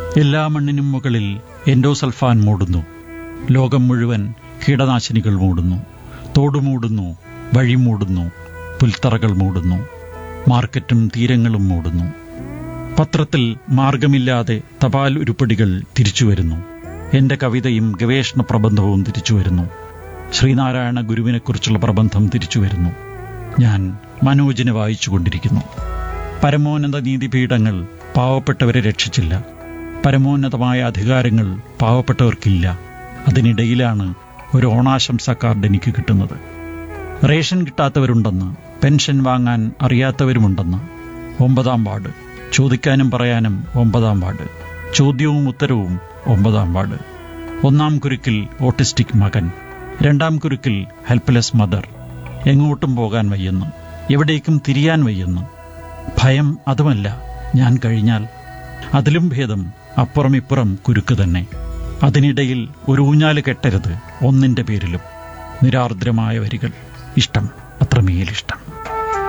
എല്ലാ മണ്ണിനും മുകളിൽ എൻഡോസൾഫാൻ മൂടുന്നു ലോകം മുഴുവൻ കീടനാശിനികൾ മൂടുന്നു തോട് മൂടുന്നു വഴി മൂടുന്നു പുൽത്തറകൾ മൂടുന്നു മാർക്കറ്റും തീരങ്ങളും മൂടുന്നു പത്രത്തിൽ മാർഗമില്ലാതെ തപാൽ ഉരുപ്പടികൾ തിരിച്ചു വരുന്നു എന്റെ കവിതയും ഗവേഷണ പ്രബന്ധവും തിരിച്ചു വരുന്നു ശ്രീനാരായണ ഗുരുവിനെക്കുറിച്ചുള്ള പ്രബന്ധം തിരിച്ചു വരുന്നു ഞാൻ മനോജിനെ വായിച്ചുകൊണ്ടിരിക്കുന്നു പരമോന്നത നീതിപീഠങ്ങൾ പാവപ്പെട്ടവരെ രക്ഷിച്ചില്ല പരമോന്നതമായ അധികാരങ്ങൾ പാവപ്പെട്ടവർക്കില്ല അതിനിടയിലാണ് ഒരു ഓണാശംസ കാർഡ് എനിക്ക് കിട്ടുന്നത് റേഷൻ കിട്ടാത്തവരുണ്ടെന്ന് പെൻഷൻ വാങ്ങാൻ അറിയാത്തവരുമുണ്ടെന്ന് ഒമ്പതാം വാർഡ് ചോദിക്കാനും പറയാനും ഒമ്പതാം വാർഡ് ചോദ്യവും ഉത്തരവും ഒമ്പതാം വാർഡ് ഒന്നാം കുരുക്കിൽ ഓട്ടിസ്റ്റിക് മകൻ രണ്ടാം കുരുക്കിൽ ഹെൽപ്ലെസ് മദർ എങ്ങോട്ടും പോകാൻ വയ്യെന്ന് എവിടേക്കും തിരിയാൻ വയ്യെന്ന് ഭയം അതുമല്ല ഞാൻ കഴിഞ്ഞാൽ അതിലും ഭേദം അപ്പുറം ഇപ്പുറം കുരുക്ക് തന്നെ അതിനിടയിൽ ഒരു ഊഞ്ഞാല് കെട്ടരുത് ഒന്നിന്റെ പേരിലും നിരാർദ്രമായ വരികൾ ഇഷ്ടം അത്രമേലിഷ്ടം